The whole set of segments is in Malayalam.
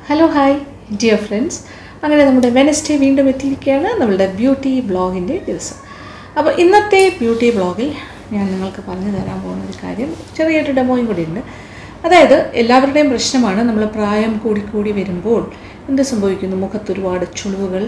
ഹലോ ഹായ് ഡിയർ ഫ്രണ്ട്സ് അങ്ങനെ നമ്മുടെ വെനസ്ഡേ വീണ്ടും എത്തിയിരിക്കുകയാണ് നമ്മളുടെ ബ്യൂട്ടി ബ്ലോഗിൻ്റെ ദിവസം അപ്പോൾ ഇന്നത്തെ ബ്യൂട്ടി ബ്ലോഗിൽ ഞാൻ നിങ്ങൾക്ക് പറഞ്ഞു തരാൻ പോകുന്ന ഒരു കാര്യം ചെറിയൊരു ഡെമോയും കൂടി ഉണ്ട് അതായത് എല്ലാവരുടെയും പ്രശ്നമാണ് നമ്മൾ പ്രായം കൂടി കൂടി വരുമ്പോൾ എന്ത് സംഭവിക്കുന്നു മുഖത്ത് ഒരുപാട് ചുളിവുകൾ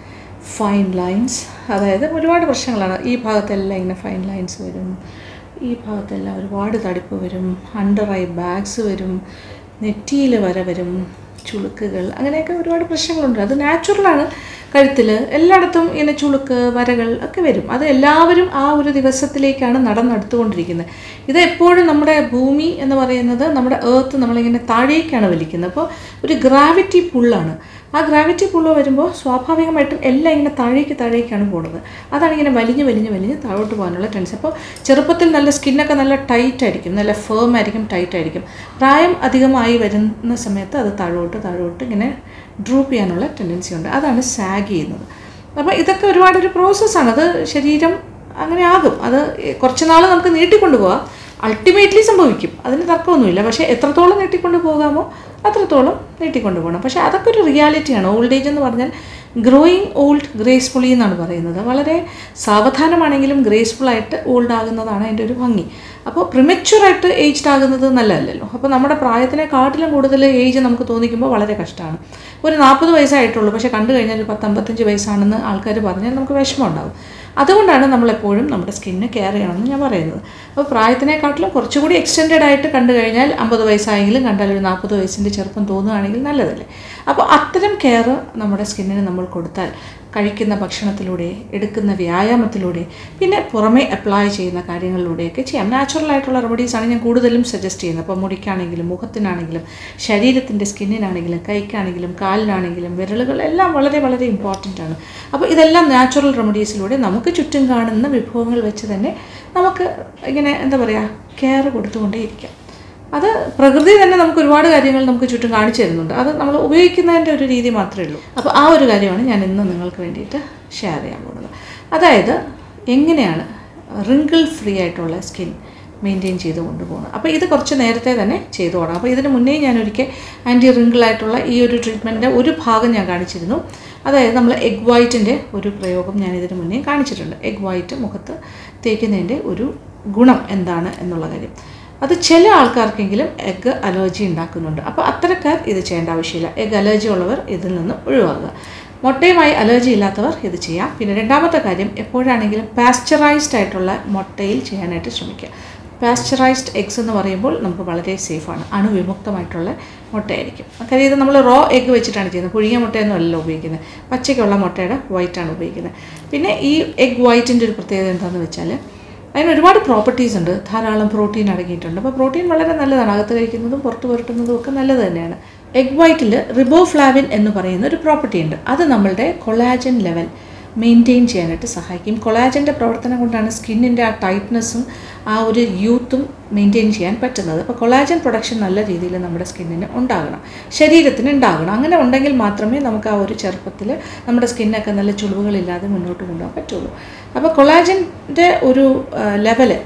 ഫൈൻ ലൈൻസ് അതായത് ഒരുപാട് പ്രശ്നങ്ങളാണ് ഈ ഭാഗത്തെല്ലാം ഇങ്ങനെ ഫൈൻ ലൈൻസ് വരും ഈ ഭാഗത്തെല്ലാം ഒരുപാട് തടിപ്പ് വരും അണ്ടർ ഐ ബാഗ്സ് വരും നെറ്റിയിൽ വര വരും ചുളുക്കുകൾ അങ്ങനെയൊക്കെ ഒരുപാട് പ്രശ്നങ്ങളുണ്ട് അത് നാച്ചുറലാണ് കഴുത്തിൽ എല്ലായിടത്തും ഇങ്ങനെ ചുളുക്ക് വരകൾ ഒക്കെ വരും അത് എല്ലാവരും ആ ഒരു ദിവസത്തിലേക്കാണ് നടന്നെടുത്തുകൊണ്ടിരിക്കുന്നത് ഇത് എപ്പോഴും നമ്മുടെ ഭൂമി എന്ന് പറയുന്നത് നമ്മുടെ ഏർത്ത് നമ്മളിങ്ങനെ താഴേക്കാണ് വലിക്കുന്നത് അപ്പോൾ ഒരു ഗ്രാവിറ്റി പുള്ളാണ് ആ ഗ്രാവിറ്റി പുള്ള് വരുമ്പോൾ സ്വാഭാവികമായിട്ടും എല്ലാം ഇങ്ങനെ താഴേക്ക് താഴേക്കാണ് പോകുന്നത് അതാണ് ഇങ്ങനെ വലിഞ്ഞ് വലിഞ്ഞ് വലിഞ്ഞ് താഴോട്ട് പോകാനുള്ള ടെൻസ് അപ്പോൾ ചെറുപ്പത്തിൽ നല്ല സ്കിന്നൊക്കെ നല്ല ടൈറ്റ് ആയിരിക്കും നല്ല ഫേം ആയിരിക്കും ടൈറ്റ് ആയിരിക്കും പ്രായം അധികമായി വരുന്ന സമയത്ത് അത് താഴോട്ട് താഴോട്ട് ഇങ്ങനെ ഡ്രൂപ്പ് ചെയ്യാനുള്ള ടെൻഡൻസി ഉണ്ട് അതാണ് സാഗ് ചെയ്യുന്നത് അപ്പോൾ ഇതൊക്കെ ഒരുപാട് ഒരു പ്രോസസ്സാണ് അത് ശരീരം അങ്ങനെ ആകും അത് കുറച്ച് നാൾ നമുക്ക് നീട്ടിക്കൊണ്ടു പോകാം അൾട്ടിമേറ്റ്ലി സംഭവിക്കും അതിന് തർക്കമൊന്നുമില്ല പക്ഷേ എത്രത്തോളം നീട്ടിക്കൊണ്ട് പോകാമോ അത്രത്തോളം നീട്ടിക്കൊണ്ട് പോകണം പക്ഷേ അതൊക്കെ ഒരു റിയാലിറ്റിയാണ് ഓൾഡ് ഏജ് എന്ന് പറഞ്ഞാൽ ഗ്രോയിങ് ഓൾഡ് ഗ്രേസ്ഫുള്ളി എന്നാണ് പറയുന്നത് വളരെ സാവധാനമാണെങ്കിലും ഗ്രേസ്ഫുള്ളായിട്ട് ഓൾഡ് ആകുന്നതാണ് അതിൻ്റെ ഒരു ഭംഗി അപ്പോൾ പ്രിമച്വറായിട്ട് ഏജ്ഡ് ആകുന്നത് നല്ലതല്ലല്ലോ അപ്പോൾ നമ്മുടെ പ്രായത്തിനെക്കാട്ടിലും കൂടുതൽ ഏജ് നമുക്ക് തോന്നിക്കുമ്പോൾ വളരെ കഷ്ടമാണ് ഒരു നാൽപ്പത് വയസ്സായിട്ടുള്ളൂ പക്ഷേ കണ്ടു കഴിഞ്ഞാൽ ഒരു പത്തമ്പത്തഞ്ച് വയസ്സാണെന്ന് ആൾക്കാർ പറഞ്ഞാൽ നമുക്ക് വിഷമം ഉണ്ടാകും അതുകൊണ്ടാണ് നമ്മളെപ്പോഴും നമ്മുടെ സ്കിന്ന് കെയർ ചെയ്യണമെന്ന് ഞാൻ പറയുന്നത് അപ്പോൾ പ്രായത്തിനെക്കാട്ടിലും കുറച്ചുകൂടി എക്സ്റ്റെൻഡഡ് ആയിട്ട് കണ്ടു കഴിഞ്ഞാൽ അമ്പത് വയസ്സായെങ്കിലും കണ്ടാൽ ഒരു നാൽപ്പത് വയസ്സിൻ്റെ ചെറുപ്പം തോന്നുകയാണെങ്കിൽ നല്ലതല്ലേ അപ്പോൾ അത്തരം കെയർ നമ്മുടെ സ്കിന്നിന് നമ്മൾ കൊടുത്താൽ കഴിക്കുന്ന ഭക്ഷണത്തിലൂടെ എടുക്കുന്ന വ്യായാമത്തിലൂടെ പിന്നെ പുറമേ അപ്ലൈ ചെയ്യുന്ന കാര്യങ്ങളിലൂടെയൊക്കെ ചെയ്യാം നാച്ചുറൽ ആയിട്ടുള്ള റെമഡീസാണ് ഞാൻ കൂടുതലും സജസ്റ്റ് ചെയ്യുന്നത് അപ്പോൾ മുടിക്കാണെങ്കിലും മുഖത്തിനാണെങ്കിലും ശരീരത്തിൻ്റെ സ്കിന്നിനാണെങ്കിലും കൈക്കാണെങ്കിലും കാലിനാണെങ്കിലും വിരലുകൾ എല്ലാം വളരെ വളരെ ഇമ്പോർട്ടൻ്റ് ആണ് അപ്പോൾ ഇതെല്ലാം നാച്ചുറൽ റെമഡീസിലൂടെ നമുക്ക് ചുറ്റും കാണുന്ന വിഭവങ്ങൾ വെച്ച് തന്നെ നമുക്ക് ഇങ്ങനെ എന്താ പറയുക കെയർ കൊടുത്തുകൊണ്ടേയിരിക്കാം അത് പ്രകൃതി തന്നെ നമുക്ക് ഒരുപാട് കാര്യങ്ങൾ നമുക്ക് ചുറ്റും കാണിച്ചു തരുന്നുണ്ട് അത് നമ്മൾ ഉപയോഗിക്കുന്നതിൻ്റെ ഒരു രീതി മാത്രമേ ഉള്ളൂ അപ്പോൾ ആ ഒരു കാര്യമാണ് ഞാൻ ഇന്ന് നിങ്ങൾക്ക് വേണ്ടിയിട്ട് ഷെയർ ചെയ്യാൻ പോകുന്നത് അതായത് എങ്ങനെയാണ് റിങ്കിൾ ഫ്രീ ആയിട്ടുള്ള സ്കിൻ മെയിൻറ്റെയിൻ ചെയ്ത് കൊണ്ടുപോകണം അപ്പോൾ ഇത് കുറച്ച് നേരത്തെ തന്നെ ചെയ്തു തുടങ്ങാം അപ്പോൾ ഇതിന് മുന്നേ ഞാൻ ഒരിക്കൽ ആൻറ്റി റിങ്കിളായിട്ടുള്ള ഈ ഒരു ട്രീറ്റ്മെൻറ്റിൻ്റെ ഒരു ഭാഗം ഞാൻ കാണിച്ചിരുന്നു അതായത് നമ്മൾ എഗ് വൈറ്റിൻ്റെ ഒരു പ്രയോഗം ഞാൻ ഇതിന് മുന്നേ കാണിച്ചിട്ടുണ്ട് എഗ് വൈറ്റ് മുഖത്ത് തേക്കുന്നതിൻ്റെ ഒരു ഗുണം എന്താണ് എന്നുള്ള കാര്യം അത് ചില ആൾക്കാർക്കെങ്കിലും എഗ് അലർജി ഉണ്ടാക്കുന്നുണ്ട് അപ്പോൾ അത്തരക്കാർ ഇത് ചെയ്യേണ്ട ആവശ്യമില്ല എഗ് അലർജി ഉള്ളവർ ഇതിൽ നിന്ന് ഒഴിവാക്കുക മുട്ടയുമായി അലർജി ഇല്ലാത്തവർ ഇത് ചെയ്യാം പിന്നെ രണ്ടാമത്തെ കാര്യം എപ്പോഴാണെങ്കിലും പാസ്ചറൈസ്ഡ് ആയിട്ടുള്ള മുട്ടയിൽ ചെയ്യാനായിട്ട് ശ്രമിക്കുക പാസ്ചറൈസ്ഡ് എഗ്സ് എന്ന് പറയുമ്പോൾ നമുക്ക് വളരെ സേഫാണ് അണുവിമുക്തമായിട്ടുള്ള മുട്ടയായിരിക്കും കാര്യം ഇത് നമ്മൾ റോ എഗ്ഗ് വെച്ചിട്ടാണ് ചെയ്യുന്നത് പുഴുങ്ങിയ മുട്ടയൊന്നും അല്ലല്ലോ ഉപയോഗിക്കുന്നത് പച്ചയ്ക്കുള്ള മുട്ടയുടെ വൈറ്റാണ് ഉപയോഗിക്കുന്നത് പിന്നെ ഈ എഗ് വൈറ്റിൻ്റെ ഒരു പ്രത്യേകത എന്താണെന്ന് വെച്ചാൽ അതിന് ഒരുപാട് പ്രോപ്പർട്ടീസ് ഉണ്ട് ധാരാളം പ്രോട്ടീൻ അടങ്ങിയിട്ടുണ്ട് അപ്പോൾ പ്രോട്ടീൻ വളരെ നല്ലതാണ് അകത്ത് കഴിക്കുന്നതും പുറത്ത് പുരട്ടുന്നതും ഒക്കെ നല്ലത് തന്നെയാണ് എഗ് വൈറ്റിൽ റിബോഫ്ലാവിൻ എന്ന് പറയുന്ന ഒരു പ്രോപ്പർട്ടി ഉണ്ട് അത് നമ്മളുടെ കൊളാജൻ ലെവൽ മെയിൻറ്റെയിൻ ചെയ്യാനായിട്ട് സഹായിക്കും കൊളാജൻ്റെ പ്രവർത്തനം കൊണ്ടാണ് സ്കിന്നിൻ്റെ ആ ടൈറ്റ്നസ്സും ആ ഒരു യൂത്തും മെയിൻറ്റെയിൻ ചെയ്യാൻ പറ്റുന്നത് അപ്പോൾ കൊളാജൻ പ്രൊഡക്ഷൻ നല്ല രീതിയിൽ നമ്മുടെ സ്കിന്നിന് ഉണ്ടാകണം ശരീരത്തിന് ഉണ്ടാകണം അങ്ങനെ ഉണ്ടെങ്കിൽ മാത്രമേ നമുക്ക് ആ ഒരു ചെറുപ്പത്തിൽ നമ്മുടെ സ്കിന്നൊക്കെ നല്ല ചുളിവുകളില്ലാതെ മുന്നോട്ട് കൊണ്ടുപോകാൻ പറ്റുള്ളൂ അപ്പോൾ കൊളാജൻ്റെ ഒരു ലെവല്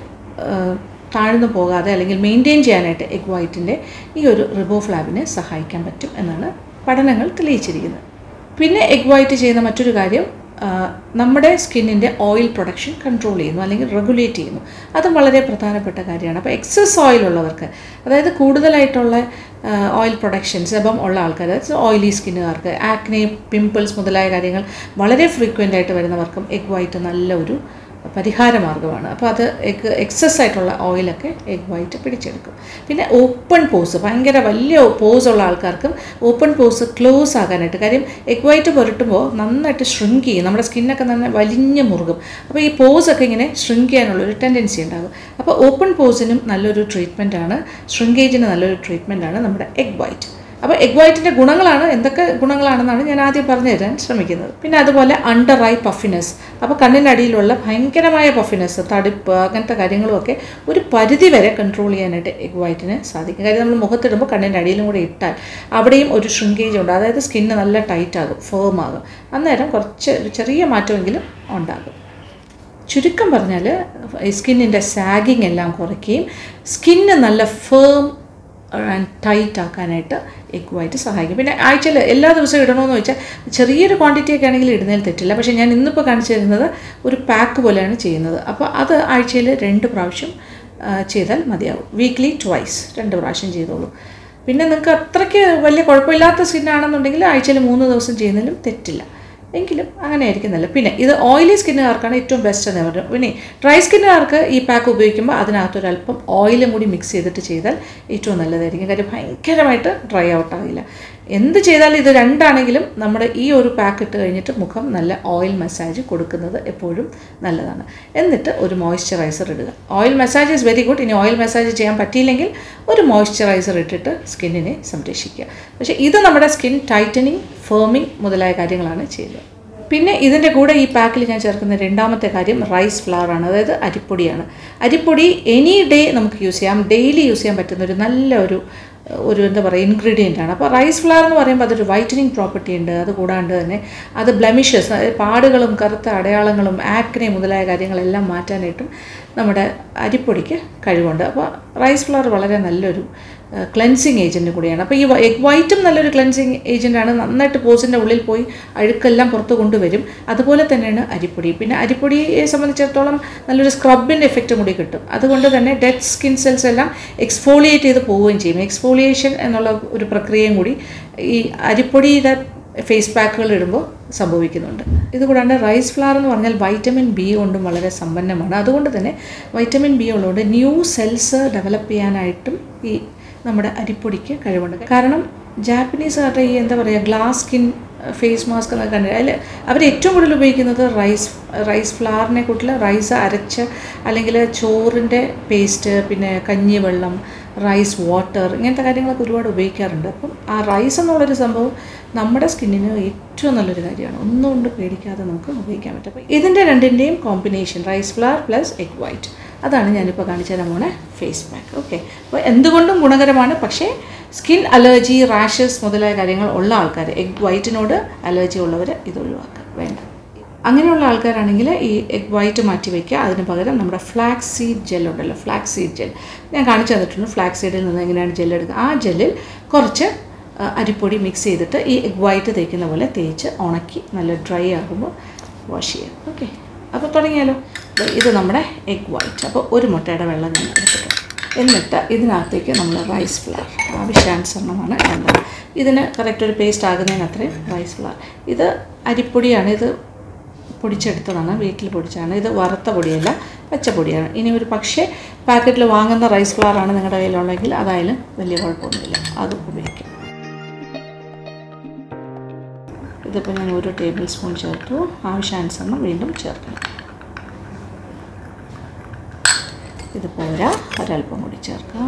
താഴ്ന്നു പോകാതെ അല്ലെങ്കിൽ മെയിൻറ്റെയിൻ ചെയ്യാനായിട്ട് എഗ് വൈറ്റിൻ്റെ ഈ ഒരു റിബോഫ്ലാബിനെ സഹായിക്കാൻ പറ്റും എന്നാണ് പഠനങ്ങൾ തെളിയിച്ചിരിക്കുന്നത് പിന്നെ എഗ് വൈറ്റ് ചെയ്യുന്ന മറ്റൊരു കാര്യം നമ്മുടെ സ്കിന്നിൻ്റെ ഓയിൽ പ്രൊഡക്ഷൻ കൺട്രോൾ ചെയ്യുന്നു അല്ലെങ്കിൽ റെഗുലേറ്റ് ചെയ്യുന്നു അതും വളരെ പ്രധാനപ്പെട്ട കാര്യമാണ് അപ്പോൾ എക്സസ് ഓയിൽ ഉള്ളവർക്ക് അതായത് കൂടുതലായിട്ടുള്ള ഓയിൽ പ്രൊഡക്ഷൻ സെബം ഉള്ള ആൾക്കാർ ഓയിലി സ്കിന്നുകാർക്ക് ആക്നെ പിമ്പിൾസ് മുതലായ കാര്യങ്ങൾ വളരെ ഫ്രീക്വൻ്റ് ആയിട്ട് വരുന്നവർക്കും എഗ് വൈറ്റ് നല്ല ഒരു പരിഹാര മാർഗ്ഗമാണ് അപ്പോൾ അത് എഗ് എക്സസ് ആയിട്ടുള്ള ഓയിലൊക്കെ എഗ് വൈറ്റ് പിടിച്ചെടുക്കും പിന്നെ ഓപ്പൺ പോസ് ഭയങ്കര വലിയ പോസ് ഉള്ള ആൾക്കാർക്കും ഓപ്പൺ പോസ് ക്ലോസ് ആകാനായിട്ട് കാര്യം എഗ് വൈറ്റ് പുരട്ടുമ്പോൾ നന്നായിട്ട് ഷ്രിങ്ക് ചെയ്യും നമ്മുടെ സ്കിന്നൊക്കെ നന്നായി വലിഞ്ഞ് മുറുകും അപ്പോൾ ഈ പോസൊക്കെ ഇങ്ങനെ ഷ്രിങ്ക് ചെയ്യാനുള്ള ഒരു ടെൻഡൻസി ഉണ്ടാകും അപ്പോൾ ഓപ്പൺ പോസിനും നല്ലൊരു ട്രീറ്റ്മെൻറ്റാണ് ഷ്രിങ്കേജിന് നല്ലൊരു ട്രീറ്റ്മെൻറ്റാണ് നമ്മുടെ എഗ് വൈറ്റ് അപ്പോൾ എഗ് വൈറ്റിൻ്റെ ഗുണങ്ങളാണ് എന്തൊക്കെ ഗുണങ്ങളാണെന്നാണ് ഞാൻ ആദ്യം പറഞ്ഞു തരാൻ ശ്രമിക്കുന്നത് പിന്നെ അതുപോലെ അണ്ടർ ഐ പഫിനെസ് അപ്പോൾ കണ്ണിനടിയിലുള്ള ഭയങ്കരമായ പഫിനെസ് തടിപ്പ് അങ്ങനത്തെ കാര്യങ്ങളുമൊക്കെ ഒരു പരിധി വരെ കൺട്രോൾ ചെയ്യാനായിട്ട് എഗ് വൈറ്റിന് സാധിക്കും കാര്യം നമ്മൾ മുഖത്തിടുമ്പോൾ കണ്ണിൻ്റെ അടിയിലും കൂടെ ഇട്ടാൽ അവിടെയും ഒരു ഷ്രിങ്കേജ് ഉണ്ട് അതായത് സ്കിന്ന് നല്ല ടൈറ്റ് ആകും ഫേം ആകും അന്നേരം കുറച്ച് ഒരു ചെറിയ മാറ്റമെങ്കിലും ഉണ്ടാകും ചുരുക്കം പറഞ്ഞാൽ സ്കിന്നിൻ്റെ സാഗിങ് എല്ലാം കുറയ്ക്കുകയും സ്കിന്ന് നല്ല ഫേം ആൻഡ് ടൈറ്റ് ആക്കാനായിട്ട് എഗ് വൈറ്റ് സഹായിക്കും പിന്നെ ആഴ്ചയിൽ എല്ലാ ദിവസവും ഇടണമെന്ന് വെച്ചാൽ ചെറിയൊരു ക്വാണ്ടിറ്റി ഒക്കെ ആണെങ്കിൽ ഇടുന്നതിൽ തെറ്റില്ല പക്ഷേ ഞാൻ ഇന്നിപ്പോൾ കാണിച്ചു തരുന്നത് ഒരു പാക്ക് പോലെയാണ് ചെയ്യുന്നത് അപ്പോൾ അത് ആഴ്ചയിൽ രണ്ട് പ്രാവശ്യം ആ, ചെയ്താൽ മതിയാവും വീക്ക്ലി ട്വൈസ് രണ്ട് പ്രാവശ്യം ചെയ്തോളൂ പിന്നെ നിങ്ങൾക്ക് അത്രയ്ക്ക് വലിയ കുഴപ്പമില്ലാത്ത സ്കിന്നാണെന്നുണ്ടെങ്കിൽ ആഴ്ചയിൽ മൂന്ന് ദിവസം ചെയ്യുന്നതിലും തെറ്റില്ല എങ്കിലും അങ്ങനെ ആയിരിക്കും നല്ലത് പിന്നെ ഇത് ഓയിലി സ്കിന്നുകാർക്കാണ് ഏറ്റവും ബെസ്റ്റ് എന്ന് പറഞ്ഞു പിന്നെ ഡ്രൈ സ്കിന്നുകാർക്ക് ഈ പാക്ക് ഉപയോഗിക്കുമ്പോൾ അതിനകത്തൊരല്പം ഓയിലും കൂടി മിക്സ് ചെയ്തിട്ട് ചെയ്താൽ ഏറ്റവും നല്ലതായിരിക്കും കാര്യം ഭയങ്കരമായിട്ട് ഡ്രൈ ഔട്ട് ആകില്ല എന്ത് ചെയ്താലും ഇത് രണ്ടാണെങ്കിലും നമ്മുടെ ഈ ഒരു പാക്ക് ഇട്ട് കഴിഞ്ഞിട്ട് മുഖം നല്ല ഓയിൽ മസാജ് കൊടുക്കുന്നത് എപ്പോഴും നല്ലതാണ് എന്നിട്ട് ഒരു മോയ്സ്ചറൈസർ ഇടുക oil massage is very good ഇനി ഓയിൽ മസാജ് ചെയ്യാൻ പറ്റിയില്ലെങ്കിൽ ഒരു മോയ്സ്ചറൈസർ ഇട്ടിട്ട് സ്കിന്നിനെ സംരക്ഷിക്കുക പക്ഷേ ഇത് നമ്മുടെ സ്കിൻ ടൈറ്റനിങ് ഫേമിങ് മുതലായ കാര്യങ്ങളാണ് ചെയ്യുന്നത് പിന്നെ ഇതിൻ്റെ കൂടെ ഈ പാക്കിൽ ഞാൻ ചേർക്കുന്ന രണ്ടാമത്തെ കാര്യം റൈസ് ഫ്ലവർ ആണ് അതായത് അരിപ്പൊടിയാണ് അരിപ്പൊടി എനി ഡേ നമുക്ക് യൂസ് ചെയ്യാം ഡെയിലി യൂസ് ചെയ്യാൻ പറ്റുന്ന ഒരു നല്ല ഒരു ഒരു എന്താ പറയുക ഇൻഗ്രീഡിയൻ്റ് ആണ് അപ്പോൾ റൈസ് ഫ്ലവർ എന്ന് പറയുമ്പോൾ അതൊരു വൈറ്റനിങ് പ്രോപ്പർട്ടി ഉണ്ട് അത് കൂടാണ്ട് തന്നെ അത് ബ്ലെമിഷസ് പാടുകളും കറുത്ത അടയാളങ്ങളും ആക്നെ മുതലായ കാര്യങ്ങളെല്ലാം മാറ്റാനായിട്ടും നമ്മുടെ അരിപ്പൊടിക്ക് കഴിവുണ്ട് അപ്പോൾ റൈസ് ഫ്ലവർ വളരെ നല്ലൊരു ക്ലെൻസിങ് ഏജൻറ്റ് കൂടിയാണ് അപ്പോൾ ഈ എഗ് വൈറ്റും നല്ലൊരു ക്ലെൻസിങ് ഏജൻറ്റാണ് നന്നായിട്ട് പോസിൻ്റെ ഉള്ളിൽ പോയി അഴുക്കെല്ലാം പുറത്ത് കൊണ്ടുവരും അതുപോലെ തന്നെയാണ് അരിപ്പൊടി പിന്നെ അരിപ്പൊടിയെ സംബന്ധിച്ചിടത്തോളം നല്ലൊരു സ്ക്രബിൻ്റെ എഫക്റ്റും കൂടി കിട്ടും അതുകൊണ്ട് തന്നെ ഡെഡ് സ്കിൻ സെൽസ് എല്ലാം എക്സ്ഫോളിയേറ്റ് ചെയ്ത് പോവുകയും ചെയ്യും എക്സ്ഫോളിയേഷൻ എന്നുള്ള ഒരു പ്രക്രിയയും കൂടി ഈ അരിപ്പൊടിയുടെ ഫേസ് പാക്കുകൾ ഇടുമ്പോൾ സംഭവിക്കുന്നുണ്ട് ഇതുകൂടാണ്ട് റൈസ് ഫ്ലവർ എന്ന് പറഞ്ഞാൽ വൈറ്റമിൻ ബി കൊണ്ടും വളരെ സമ്പന്നമാണ് അതുകൊണ്ട് തന്നെ വൈറ്റമിൻ ബി ഉള്ളതുകൊണ്ട് ന്യൂ സെൽസ് ഡെവലപ്പ് ചെയ്യാനായിട്ടും ഈ നമ്മുടെ അരിപ്പൊടിക്ക് കഴിവുണ്ട് കാരണം ജാപ്പനീസുകാരുടെ ഈ എന്താ പറയുക ഗ്ലാസ് സ്കിൻ ഫേസ് മാസ്ക് എന്നൊക്കെ കണ്ടിട്ട് അതിൽ അവർ ഏറ്റവും കൂടുതൽ ഉപയോഗിക്കുന്നത് റൈസ് റൈസ് ഫ്ലവറിനെ കൂട്ടിൽ റൈസ് അരച്ച് അല്ലെങ്കിൽ ചോറിൻ്റെ പേസ്റ്റ് പിന്നെ കഞ്ഞിവെള്ളം റൈസ് വാട്ടർ ഇങ്ങനത്തെ കാര്യങ്ങളൊക്കെ ഒരുപാട് ഉപയോഗിക്കാറുണ്ട് അപ്പം ആ റൈസ് എന്നുള്ളൊരു സംഭവം നമ്മുടെ സ്കിന്നിന് ഏറ്റവും നല്ലൊരു കാര്യമാണ് ഒന്നും കൊണ്ട് പേടിക്കാതെ നമുക്ക് ഉപയോഗിക്കാൻ പറ്റും അപ്പോൾ ഇതിൻ്റെ രണ്ടിൻ്റെയും combination rice flour plus egg white അതാണ് ഞാനിപ്പോൾ കാണിച്ചു തരാൻ പോണ ഫേസ് പാക്ക് ഓക്കെ അപ്പോൾ എന്തുകൊണ്ടും ഗുണകരമാണ് പക്ഷേ സ്കിൻ അലർജി റാഷസ് മുതലായ കാര്യങ്ങൾ ഉള്ള ആൾക്കാർ എഗ് വൈറ്റിനോട് അലർജി ഉള്ളവർ ഇത് ഒഴിവാക്കുക വേണ്ട അങ്ങനെയുള്ള ആൾക്കാരാണെങ്കിൽ ഈ എഗ് വൈറ്റ് മാറ്റി വയ്ക്കുക അതിന് പകരം നമ്മുടെ ഫ്ലാക്സ് സീഡ് ജെൽ ഉണ്ടല്ലോ ഫ്ലാക്സ് സീഡ് ജെൽ ഞാൻ കാണിച്ചു തന്നിട്ടുണ്ട് ഫ്ലാക്സ് സീഡിൽ നിന്ന് എങ്ങനെയാണ് ജെൽ എടുക്കുക ആ ജെല്ലിൽ കുറച്ച് ആ, അരിപ്പൊടി മിക്സ് ചെയ്തിട്ട് ഈ എഗ് വൈറ്റ് തേക്കുന്ന പോലെ തേച്ച് ഉണക്കി നല്ല ഡ്രൈ ആകുമ്പോൾ വാഷ് ചെയ്യാം ഓക്കെ അപ്പോൾ തുടങ്ങിയാലോ ദേ ഇത് നമ്മുടെ എഗ് വൈറ്റ് അപ്പോൾ ഒരു മുട്ടയുടെ വെള്ളം ഞാൻ എടുത്തിട്ടുണ്ട് എന്നിട്ട് ഇതിനകത്തേക്ക് നമ്മൾ റൈസ് ഫ്ലവർ ആവശ്യാനുസരണമാണ് വേണ്ടത് ഇതിന് കറക്റ്റ് ഒരു പേസ്റ്റ് ആകുന്നതിന് അത്രയും റൈസ് ഫ്ലവർ ഇത് അരിപ്പൊടിയാണ് ഇത് പൊടിച്ചെടുത്തതാണ് വീട്ടിൽ പൊടിച്ചാണ് ഇത് വറുത്ത പൊടിയല്ല പച്ചപ്പൊടിയാണ് ഇനി ഒരു പക്ഷേ പാക്കറ്റിൽ വാങ്ങുന്ന റൈസ് ഫ്ലവർ ആണ് നിങ്ങളുടെ കയ്യിലുള്ളെങ്കിൽ അതായാലും വലിയ കുഴപ്പമൊന്നുമില്ല അത് ഉപയോഗിക്കാം ഇതിപ്പോൾ ഞാൻ ഒരു ടേബിൾ സ്പൂൺ ചേർത്തു ആവശ്യാനുസരണം വീണ്ടും ചേർക്കണം ഇത് പോരാ ഒരല്പം കൂടി ചേർക്കാം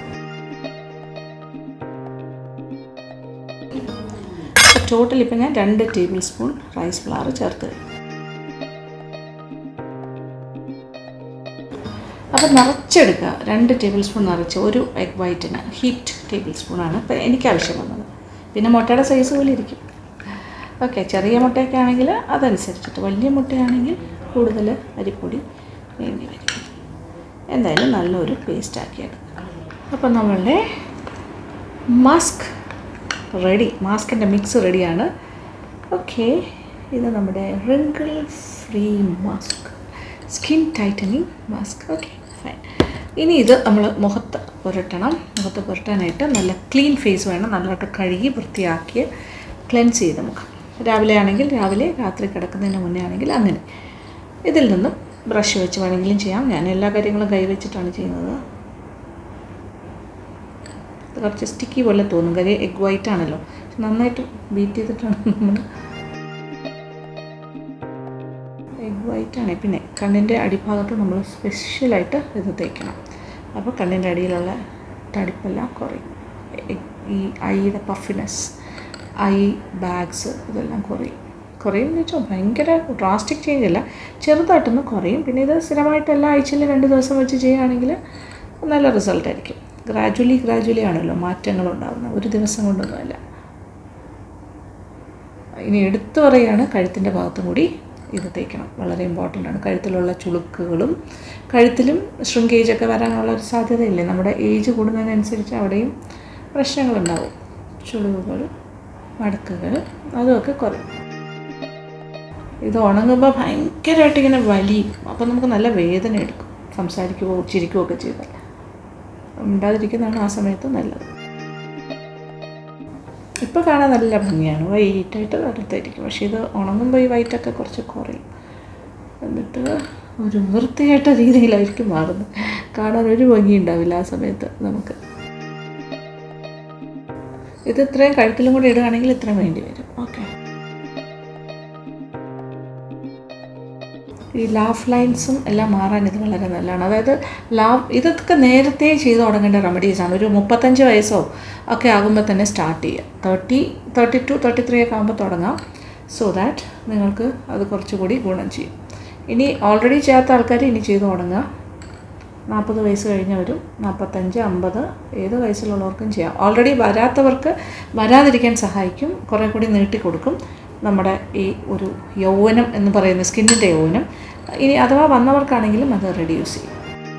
ടോട്ടൽ ഇപ്പം ഞാൻ രണ്ട് ടേബിൾ സ്പൂൺ റൈസ് ഫ്ലവർ ചേർത്ത് കഴിഞ്ഞു അപ്പോൾ നിറച്ചെടുക്കുക രണ്ട് ടേബിൾ സ്പൂൺ നിറച്ച് ഒരു എഗ് വൈറ്റിന് ഹീറ്റ് ടേബിൾ സ്പൂണാണ് ഇപ്പം എനിക്ക് ആവശ്യം വന്നത് പിന്നെ മുട്ടയുടെ സൈസ് പോലെ ഇരിക്കും ഓക്കെ ചെറിയ മുട്ടയൊക്കെ ആണെങ്കിൽ അതനുസരിച്ചിട്ട് വലിയ മുട്ടയാണെങ്കിൽ കൂടുതൽ അരിപ്പൊടി വേണ്ടി വരും എന്തായാലും നല്ലൊരു പേസ്റ്റ് ആക്കി എടുക്കുക അപ്പം നമ്മളുടെ മാസ്ക് റെഡി മാസ്കിൻ്റെ മിക്സ് റെഡിയാണ് ഓക്കെ ഇത് നമ്മുടെ wrinkle free mask skin tightening mask okay fine ഇനി ഇത് നമ്മൾ മുഖത്ത് പുരട്ടണം മുഖത്ത് പുരട്ടാനായിട്ട് നല്ല ക്ലീൻ ഫേസ് വേണം നല്ലതായിട്ട് കഴുകി വൃത്തിയാക്കി ക്ലെൻസ് ചെയ്ത് മുഖം രാവിലെ ആണെങ്കിൽ രാവിലെ രാത്രി കിടക്കുന്നതിന് മുന്നേ ആണെങ്കിൽ അങ്ങനെ ഇതിൽ നിന്നും ബ്രഷ് വെച്ച് വേണമെങ്കിലും ചെയ്യാം ഞാൻ എല്ലാ കാര്യങ്ങളും കൈവച്ചിട്ടാണ് ചെയ്യുന്നത് ഇത് കുറച്ച് സ്റ്റിക്കി പോലെ തോന്നും കാര്യം എഗ് വൈറ്റ് ആണല്ലോ പക്ഷെ നന്നായിട്ട് ബീറ്റ് ചെയ്തിട്ടാണ് നമ്മൾ എഗ് വൈറ്റ് ആണ് പിന്നെ കണ്ണിൻ്റെ അടിഭാഗത്ത് നമ്മൾ സ്പെഷ്യലായിട്ട് ഇത് തേക്കണം അപ്പോൾ കണ്ണിൻ്റെ അടിയിലുള്ള തടിപ്പെല്ലാം കുറയും എ- ഈ ഐയുടെ പഫിനെസ് ഐ ബാഗ്സ് ഇതെല്ലാം കുറയും കുറയും എന്ന് വെച്ചാൽ ഭയങ്കര ഡ്രാസ്റ്റിക് ചേഞ്ച് അല്ല ചെറുതായിട്ടൊന്ന് കുറയും പിന്നെ ഇത് സ്ഥിരമായിട്ട് എല്ലാ ആഴ്ചയിലും രണ്ട് ദിവസം വെച്ച് ചെയ്യുകയാണെങ്കിൽ നല്ല റിസൾട്ട് ആയിരിക്കും ഗ്രാജുവലി ഗ്രാജുവലി ആണല്ലോ മാറ്റങ്ങൾ ഉണ്ടാകുന്നത് ഒരു ദിവസം കൊണ്ടൊന്നുമല്ല ഇനി എടുത്തു പറയുകയാണ് കഴുത്തിൻ്റെ ഭാഗത്തും കൂടി ഇത് തേക്കണം വളരെ ഇമ്പോർട്ടൻ്റ് ആണ് കഴുത്തിലുള്ള ചുളുക്കുകളും കഴുത്തിലും shrinkage ഒക്കെ വരാനുള്ള ഒരു സാധ്യതയില്ലേ നമ്മുടെ ഏജ് കൂടുന്നതിനനുസരിച്ച് അവിടെയും പ്രശ്നങ്ങളുണ്ടാവും ചുളിവുകൾ മടക്കുകൾ അതുമൊക്കെ കുറയും ഇത് ഉണങ്ങുമ്പോൾ ഭയങ്കരമായിട്ട് ഇങ്ങനെ വലിയും അപ്പോൾ നമുക്ക് നല്ല വേദന എടുക്കും സംസാരിക്കുകയോ ചിരിക്കുകയോ ഒക്കെ ചെയ്താൽ മിണ്ടാതിരിക്കുന്നതാണ് ആ സമയത്ത് നല്ലത് ഇപ്പോൾ കാണാൻ നല്ല ഭംഗിയാണ് വൈറ്റായിട്ട് അടുത്തായിരിക്കും പക്ഷേ ഇത് ഉണങ്ങുമ്പോൾ ഈ വൈറ്റൊക്കെ കുറച്ച് കുറയും എന്നിട്ട് ഒരു വൃത്തിയായിട്ട രീതിയിലായിരിക്കും മാറുന്നത് കാണാൻ ഒരു ഭംഗി ഉണ്ടാവില്ല ആ സമയത്ത് നമുക്ക് ഇത് ഇത്രയും കഴുത്തിലും കൂടി ഇടുകയാണെങ്കിൽ ഇത്രയും വേണ്ടി വരും ഓക്കെ ഈ ലാഫ് ലൈൻസും എല്ലാം മാറാൻ ഇത് വളരെ നല്ലതാണ് അതായത് ലാഫ് ഇതൊക്കെ നേരത്തെ ചെയ്ത് തുടങ്ങേണ്ട റെമഡീസാണ് ഒരു മുപ്പത്തഞ്ച് വയസ്സോ ഒക്കെ ആകുമ്പോൾ തന്നെ സ്റ്റാർട്ട് ചെയ്യുക thirty thirty two thirty three ഒക്കെ ആകുമ്പോൾ തുടങ്ങാം സോ ദാറ്റ് നിങ്ങൾക്ക് അത് കുറച്ചുകൂടി ഗുണം ചെയ്യും ഇനി ഓൾറെഡി ചെയ്യാത്ത ആൾക്കാർ ഇനി ചെയ്ത് തുടങ്ങുക നാൽപ്പത് വയസ്സ് കഴിഞ്ഞവരും നാൽപ്പത്തഞ്ച് അമ്പത് ഏത് വയസ്സിലുള്ളവർക്കും ചെയ്യാം ഓൾറെഡി വരാത്തവർക്ക് വരാതിരിക്കാൻ സഹായിക്കും കുറേ കൂടി നീട്ടി കൊടുക്കും നമ്മുടെ ഈ ഒരു യൗവനം എന്ന് പറയുന്ന സ്കിന്നിൻ്റെ യൗവനം ഇനി അഥവാ വന്നവർക്കാണെങ്കിലും അത് റെഡ്യൂസ് ചെയ്യും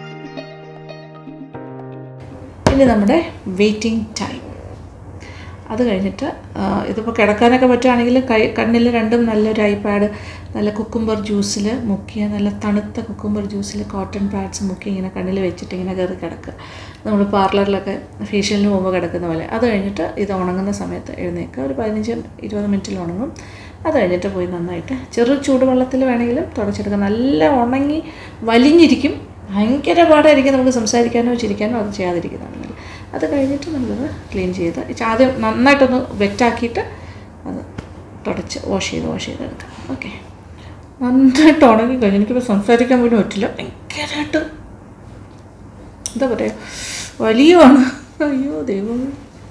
ഇനി നമ്മുടെ വെയിറ്റിംഗ് ടൈം അത് കഴിഞ്ഞിട്ട് ഇതിപ്പോൾ കിടക്കാനൊക്കെ പറ്റുകയാണെങ്കിൽ കൈ കണ്ണിൽ രണ്ടും നല്ലൊരു ഐപാഡ് നല്ല കുക്കുംബർ ജ്യൂസിൽ മുക്കിയ നല്ല തണുത്ത കുക്കുംബർ ജ്യൂസിൽ കോട്ടൺ പാഡ്സ് മുക്കി ഇങ്ങനെ കണ്ണിൽ വെച്ചിട്ട് ഇങ്ങനെ കയറി കിടക്കുക നമ്മൾ പാർലറിലൊക്കെ ഫേഷ്യലിന് പോകുമ്പോൾ കിടക്കുന്ന പോലെ അത് കഴിഞ്ഞിട്ട് ഇത് ഉണങ്ങുന്ന സമയത്ത് എഴുന്നേൽക്കുക ഒരു പതിനഞ്ച് ഇരുപത് മിനിറ്റിൽ ഉണങ്ങും അത് കഴിഞ്ഞിട്ട് പോയി നന്നായിട്ട് ചെറു ചൂടുവെള്ളത്തിൽ വേണമെങ്കിലും തുടച്ചെടുക്കുക നല്ല ഉണങ്ങി വലിഞ്ഞിരിക്കും ഭയങ്കര പാടായിരിക്കും നമുക്ക് സംസാരിക്കാനോ ചിരിക്കാനോ അത് ചെയ്യാതിരിക്കുന്നതാണ് നല്ലത് അത് കഴിഞ്ഞിട്ട് നമ്മളത് ക്ലീൻ ചെയ്ത് ആദ്യം നന്നായിട്ടൊന്ന് വെറ്റാക്കിയിട്ട് അത് തുടച്ച് വാഷ് ചെയ്ത് വാഷ് ചെയ്തെടുക്കാം ഓക്കെ നന്നായിട്ട് ഉണങ്ങി കഴിഞ്ഞ് എനിക്കിപ്പോൾ സംസാരിക്കാൻ പോലും പറ്റില്ല ഭയങ്കരമായിട്ട് എന്താ പറയുക വലിയമാണ് അയ്യോ ദൈവം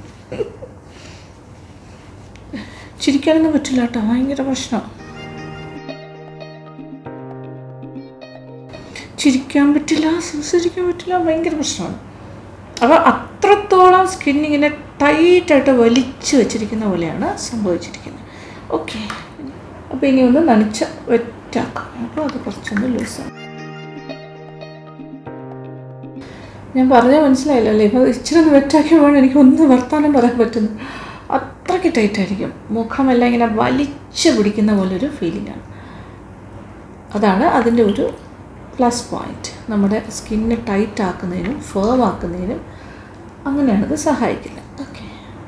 ചിരിക്കാനൊന്നും പറ്റില്ല കേട്ടോ ഭയങ്കര പ്രശ്നമാണ് ചിരിക്കാൻ പറ്റില്ല സംസാരിക്കാൻ പറ്റില്ല ഭയങ്കര പ്രശ്നമാണ് അപ്പോൾ അത്രത്തോളം സ്കിൻ ഇങ്ങനെ ടൈറ്റായിട്ട് വലിച്ചു വെച്ചിരിക്കുന്ന പോലെയാണ് സംഭവിച്ചിരിക്കുന്നത് ഓക്കെ അപ്പോൾ ഇനി ഒന്ന് നനച്ച് വെറ്റാക്കാം അപ്പോൾ അത് കുറച്ചൊന്ന് ലൂസാണ് ഞാൻ പറഞ്ഞാൽ മനസ്സിലായില്ല അല്ലേ ഇപ്പോൾ ഇച്ചിരി ഒന്ന് വെറ്റാക്കിയപ്പോഴാണ് എനിക്ക് ഒന്ന് വർത്താനം പറയാൻ പറ്റുന്നു അത്രയ്ക്ക് ടൈറ്റായിരിക്കും മുഖമെല്ലാം ഇങ്ങനെ വലിച്ചു പിടിക്കുന്ന പോലൊരു ഫീലിംഗാണ് അതാണ് അതിൻ്റെ ഒരു പ്ലസ് പോയിൻറ്റ് നമ്മുടെ സ്കിന്ന് ടൈറ്റ് ആക്കുന്നതിനും ഫേം ആക്കുന്നതിനും അങ്ങനെയാണ് ഇത് സഹായിക്കുന്നത് ഓക്കെ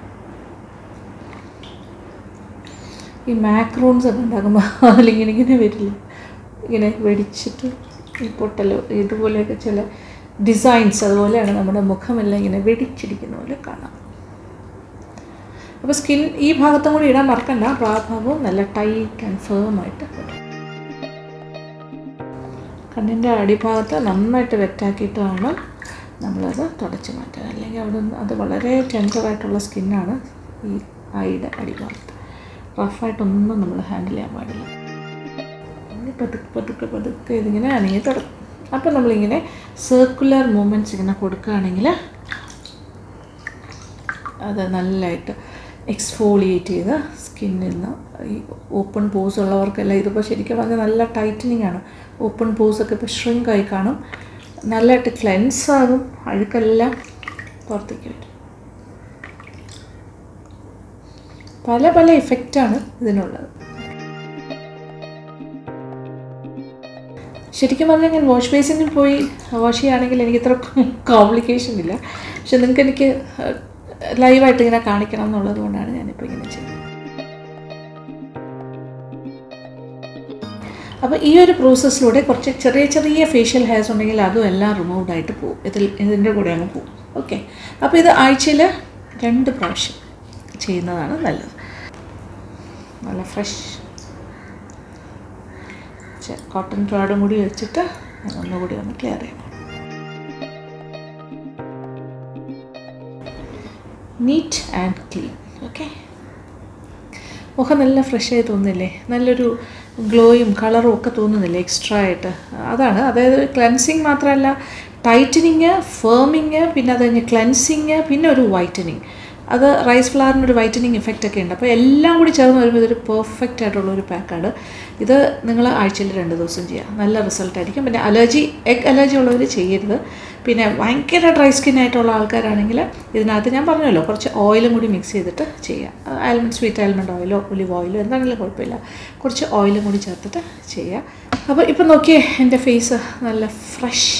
ഈ മാക്രോൺസ് ഒക്കെ ഉണ്ടാക്കുമ്പോൾ അതിലിങ്ങനെ ഇങ്ങനെ വരില്ല ഇങ്ങനെ വെടിച്ചിട്ട് ഈ പൊട്ടലോ ഇതുപോലെയൊക്കെ ചില ഡിസൈൻസ് അതുപോലെയാണ് നമ്മുടെ മുഖമെല്ലാം ഇങ്ങനെ വെടിച്ചിരിക്കുന്ന പോലെ കാണാം അപ്പോൾ സ്കിൻ ഈ ഭാഗത്തും കൂടി ഇടാൻ മറക്കണ്ട അപ്പോൾ ആ ഭാഗവും നല്ല ടൈറ്റ് ആൻഡ് ഫേം ആയിട്ട് വരും കണ്ണിൻ്റെ അടിഭാഗത്ത് നന്നായിട്ട് വെറ്റാക്കിയിട്ട് വേണം നമ്മളത് തുടച്ച് മാറ്റാൻ അല്ലെങ്കിൽ അവിടെ നിന്ന് അത് വളരെ ടെൻഡറായിട്ടുള്ള സ്കിന്നാണ് ഈ ഐയുടെ അടിഭാഗത്ത് റഫായിട്ടൊന്നും നമ്മൾ ഹാൻഡിൽ ചെയ്യാൻ പാടില്ല ഇനി പതുക്കെ പതുക്കെ പതുക്കെ ഇതിങ്ങനെ അണിഞ്ഞ് തുടങ്ങും അപ്പം നമ്മളിങ്ങനെ സർക്കുലർ മൂമെൻറ്റ്സ് ഇങ്ങനെ കൊടുക്കുകയാണെങ്കിൽ അത് നല്ലതായിട്ട് എക്സ്ഫോളിയേറ്റ് ചെയ്ത് സ്കിന്നിൽ നിന്ന് ഈ ഓപ്പൺ പോസ് ഉള്ളവർക്കെല്ലാം ഇതിപ്പോൾ ശരിക്കും പറഞ്ഞാൽ നല്ല ടൈറ്റനിങ് ആണ് ഓപ്പൺ പോസൊക്കെ ഇപ്പോൾ ഷ്രിങ്ക് ആയി കാണും നല്ലതായിട്ട് ക്ലെൻസ് ആകും അഴുക്കെല്ലാം പുറത്തേക്ക് വരും പല പല ഇഫക്റ്റാണ് ഇതിനുള്ളത് ശരിക്കും പറഞ്ഞാൽ ഞാൻ വാഷ് ബേസിനിൽ പോയി വാഷ് ചെയ്യുകയാണെങ്കിൽ എനിക്ക് ഇത്ര കോംപ്ലിക്കേഷൻ ഇല്ല പക്ഷെ നിങ്ങൾക്ക് എനിക്ക് ലൈവായിട്ട് ഇങ്ങനെ കാണിക്കണം എന്നുള്ളത് കൊണ്ടാണ് ഞാനിപ്പോൾ ഇങ്ങനെ ചെയ്യുന്നത് അപ്പോൾ ഈ ഒരു പ്രോസസ്സിലൂടെ കുറച്ച് ചെറിയ ചെറിയ ഫേഷ്യൽ ഹെയർസ് ഉണ്ടെങ്കിൽ അതും എല്ലാം റിമൂവ്ഡ് ആയിട്ട് പോകും ഇതിൽ ഇതിൻ്റെ കൂടെ അങ്ങ് പോകും ഓക്കെ അപ്പോൾ ഇത് ആഴ്ചയിൽ രണ്ട് പ്രാവശ്യം ചെയ്യുന്നതാണ് നല്ലത് നല്ല ഫ്രഷ് കോട്ടൺ പാഡും കൂടി വെച്ചിട്ട് ഞാൻ ഒന്നുകൂടി ഒന്ന് ക്ലിയർ ചെയ്യണം നീറ്റ് ആൻഡ് ക്ലീൻ ഓക്കെ മുഖം നല്ല ഫ്രഷ് ആയി തോന്നുന്നില്ലേ നല്ലൊരു ഗ്ലോയും കളറും ഒക്കെ തോന്നുന്നില്ലേ എക്സ്ട്രാ ആയിട്ട് അതാണ് അതായത് ക്ലെൻസിങ് മാത്രമല്ല ടൈറ്റനിങ് ഫേമിങ് പിന്നെ അത് കഴിഞ്ഞ് ക്ലെൻസിങ് പിന്നെ ഒരു വൈറ്റനിങ് അത് റൈസ് ഫ്ലവറിന് ഒരു വൈറ്റനിങ് ഇഫക്റ്റ് ഒക്കെ ഉണ്ട് അപ്പോൾ എല്ലാം കൂടി ചേർന്ന് വരുമ്പോൾ ഇതൊരു പെർഫെക്റ്റ് ആയിട്ടുള്ള ഒരു പാക്കാണ് ഇത് നിങ്ങൾ ആഴ്ചയിൽ രണ്ട് ദിവസം ചെയ്യുക നല്ല റിസൾട്ട് ആയിരിക്കും പിന്നെ അലർജി എഗ് അലർജി ഉള്ളവർ ചെയ്യരുത് പിന്നെ ഭയങ്കര ഡ്രൈ സ്കിൻ ആയിട്ടുള്ള ആൾക്കാരാണെങ്കിൽ ഇതിനകത്ത് ഞാൻ പറഞ്ഞല്ലോ കുറച്ച് ഓയിലും കൂടി മിക്സ് ചെയ്തിട്ട് ചെയ്യുക ആൽമണ്ട് സ്വീറ്റ് ആൽമണ്ട് ഓയിലോ ഒലിവ് ഓയിലോ എന്താണെങ്കിലും കുഴപ്പമില്ല കുറച്ച് ഓയിലും കൂടി ചേർത്തിട്ട് ചെയ്യുക അപ്പോൾ ഇപ്പം നോക്കിയേ എൻ്റെ ഫേസ് നല്ല ഫ്രഷ്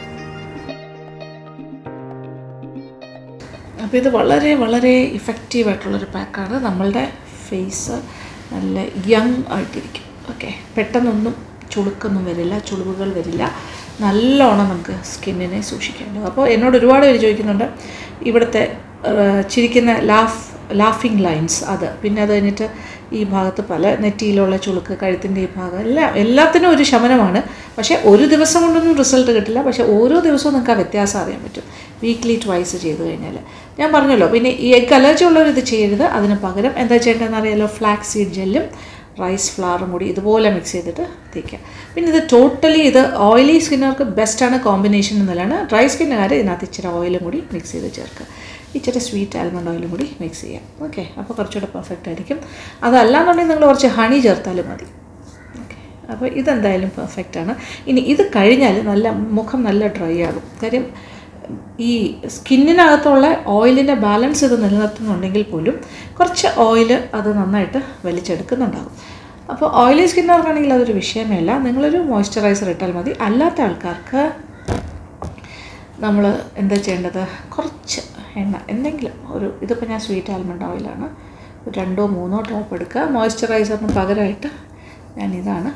അപ്പോൾ ഇത് വളരെ വളരെ ഇഫക്റ്റീവായിട്ടുള്ളൊരു പാക്കാണ് നമ്മളുടെ ഫേസ് നല്ല യങ് ആയിട്ടിരിക്കും ഓക്കെ പെട്ടെന്നൊന്നും ചുളുക്കൊന്നും വരില്ല ചുളിവുകൾ വരില്ല നല്ലോണം നമുക്ക് സ്കിന്നിനെ സൂക്ഷിക്കാനുണ്ട് അപ്പോൾ എന്നോട് ഒരുപാട് പേര് ചോദിക്കുന്നുണ്ട് ഇവിടുത്തെ ആ, ചിരിക്കുന്ന ലാഫ് ലാഫിങ് ലൈൻസ് അത് പിന്നെ അത് കഴിഞ്ഞിട്ട് ഈ ഭാഗത്ത് പല നെറ്റിയിലുള്ള ചുളുക്ക് കഴുത്തിൻ്റെ ഈ ഭാഗം എല്ലാം എല്ലാത്തിനും ഒരു ശമനമാണ് പക്ഷേ ഒരു ദിവസം കൊണ്ടൊന്നും റിസൾട്ട് കിട്ടില്ല പക്ഷേ ഓരോ ദിവസവും നിങ്ങൾക്ക് ആ വ്യത്യാസം അറിയാൻ പറ്റും വീക്ക്ലി ട്വൈസ് ചെയ്ത് കഴിഞ്ഞാൽ ഞാൻ പറഞ്ഞല്ലോ പിന്നെ ഈ എഗ് അലർജി ഉള്ളവർ ഇത് ചെയ്യരുത് അതിന് പകരം എന്താ ചെയ്യേണ്ടതെന്ന് അറിയാലോ ഫ്ലാക്സ് സീഡ് ജെല്ലും റൈസ് ഫ്ലവറും കൂടി ഇതുപോലെ മിക്സ് ചെയ്തിട്ട് തേക്കുക പിന്നെ ഇത് ടോട്ടലി ഇത് ഓയിലി സ്കിന്നുകാർക്ക് ബെസ്റ്റാണ് കോമ്പിനേഷൻ എന്നുള്ളതാണ് ഡ്രൈ സ്കിന്നുകാർ ഇതിനകത്ത് ഇച്ചിരി ഓയിലും കൂടി മിക്സ് ചെയ്ത് ചേർക്കുക ഇച്ചിരി സ്വീറ്റ് ആൽമണ്ട് ഓയിലും കൂടി മിക്സ് ചെയ്യാം ഓക്കെ അപ്പോൾ കുറച്ചുകൂടെ പെർഫെക്റ്റ് ആയിരിക്കും അതല്ലാന്നുണ്ടെങ്കിൽ നിങ്ങൾ കുറച്ച് ഹണി ചേർത്താലും മതി ഓക്കെ അപ്പോൾ ഇതെന്തായാലും പെർഫെക്റ്റ് ആണ് ഇനി ഇത് കഴിഞ്ഞാൽ നല്ല മുഖം നല്ല ഡ്രൈ ആകും കാര്യം ഈ സ്കിന്നിനകത്തുള്ള ഓയിലിൻ്റെ ബാലൻസ് ഇത് നിലനിർത്തുന്നുണ്ടെങ്കിൽ പോലും കുറച്ച് ഓയിൽ അത് നന്നായിട്ട് വലിച്ചെടുക്കുന്നുണ്ടാകും അപ്പോൾ ഓയിലി സ്കിന്നവർക്കാണെങ്കിൽ അതൊരു വിഷയമേ അല്ല നിങ്ങളൊരു മോയ്സ്ചറൈസർ ഇട്ടാൽ മതി അല്ലാത്ത ആൾക്കാർക്ക് നമ്മൾ എന്താ ചെയ്യേണ്ടത് കുറച്ച് എണ്ണ എന്തെങ്കിലും ഒരു ഇതിപ്പോൾ ഞാൻ സ്വീറ്റ് ആൽമണ്ട് ഓയിലാണ് ഒരു രണ്ടോ മൂന്നോ ഡ്രോപ്പ് എടുക്കുക മോയ്സ്ചറൈസറിന് പകരമായിട്ട് ഞാനിതാണ്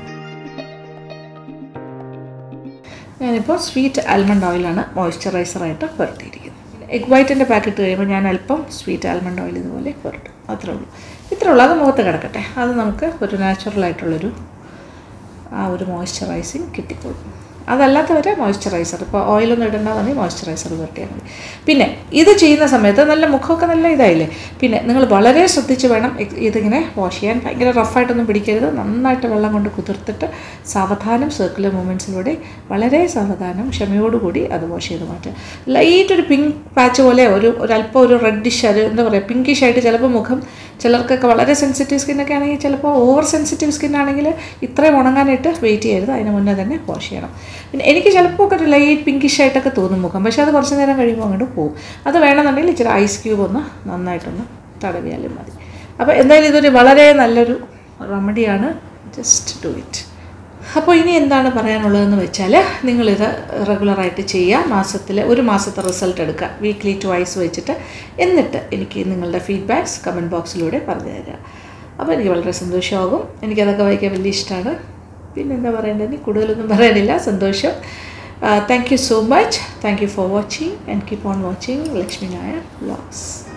ഞാനിപ്പോൾ സ്വീറ്റ് ആൽമണ്ട് ഓയിലാണ് മോയ്സ്ചറൈസറായിട്ട് പുരട്ടിയിരിക്കുന്നത് എഗ് വൈറ്റിൻ്റെ പാക്കറ്റ് കഴിയുമ്പോൾ ഞാൻ അല്പം സ്വീറ്റ് ആൽമണ്ട് ഓയിൽ ഇതുപോലെ പുരട്ടും അത്രേ ഉള്ളൂ ഇത്രേ ഉള്ളൂ അത് മുഖത്ത് കിടക്കട്ടെ അത് നമുക്ക് ഒരു നാച്ചുറലായിട്ടുള്ളൊരു ആ ഒരു മോയ്സ്ചറൈസിങ് കിട്ടിക്കോളും അതല്ലാത്തവരെ മോയ്സ്ചറൈസർ ഇപ്പോൾ ഓയിലൊന്നും ഇടണ്ട മതി മോയ്സ്ചറൈസർ പുരട്ടിയാൽ മതി പിന്നെ ഇത് ചെയ്യുന്ന സമയത്ത് നല്ല മുഖമൊക്കെ നല്ല ഇതായില്ലേ പിന്നെ നിങ്ങൾ വളരെ ശ്രദ്ധിച്ച് വേണം ഇ- ഇതിങ്ങനെ വാഷ് ചെയ്യാൻ ഭയങ്കര റഫായിട്ടൊന്നും പിടിക്കരുത് നന്നായിട്ട് വെള്ളം കൊണ്ട് കുതിർത്തിട്ട് സാവധാനം സർക്കുലർ മൂവ്മെൻറ്റ്സിലൂടെ വളരെ സാവധാനം ക്ഷമയോടുകൂടി അത് വാഷ് ചെയ്ത് മാറ്റുക ലൈറ്റ് ഒരു പിങ്ക് പാച്ച് പോലെ ഒരു ഒരല്പം ഒരു റെഡിഷ് അത് എന്താ പറയുക പിങ്കിഷ് ആയിട്ട് ചിലപ്പോൾ മുഖം ചിലർക്കൊക്കെ വളരെ സെൻസിറ്റീവ് സ്കിന്നൊക്കെ ആണെങ്കിൽ ചിലപ്പോൾ ഓവർ സെൻസിറ്റീവ് സ്കിൻ ആണെങ്കിൽ ഇത്രയും ഉണങ്ങാനായിട്ട് വെയിറ്റ് ചെയ്യരുത് അതിന് മുന്നേ തന്നെ വാഷ് ചെയ്യണം പിന്നെ എനിക്ക് ചിലപ്പോൾ ഒക്കെ ഒരു ലൈറ്റ് പിങ്കിഷ് ആയിട്ടൊക്കെ തോന്നും മുഖം പക്ഷേ അത് കുറച്ച് നേരം കഴിയുമ്പോൾ അങ്ങോട്ട് പോകും അത് വേണമെന്നുണ്ടെങ്കിൽ ഇച്ചിരി ഐസ് ക്യൂബ് ഒന്ന് നന്നായിട്ടൊന്ന് തടവിയാലും മതി അപ്പോൾ എന്തായാലും ഇതൊരു വളരെ നല്ലൊരു റെമഡിയാണ് ജസ്റ്റ് ഡു ഇറ്റ് അപ്പോൾ ഇനി എന്താണ് പറയാനുള്ളതെന്ന് വെച്ചാൽ നിങ്ങളിത് റെഗുലറായിട്ട് ചെയ്യുക മാസത്തിൽ ഒരു മാസത്തെ റിസൾട്ട് എടുക്കുക വീക്ക്ലി ട്വൈസ് വെച്ചിട്ട് എന്നിട്ട് എനിക്ക് നിങ്ങളുടെ ഫീഡ്ബാക്ക്സ് കമൻറ്റ് ബോക്സിലൂടെ പറഞ്ഞു തരിക അപ്പോൾ എനിക്ക് വളരെ സന്തോഷമാകും എനിക്കതൊക്കെ വായിക്കാൻ വലിയ ഇഷ്ടമാണ് പിന്നെ എന്താ പറയേണ്ടത് ഇനി കൂടുതലൊന്നും പറയാനില്ല സന്തോഷം thank you so much thank you for watching and keep on watching Lakshmi Nair vlogs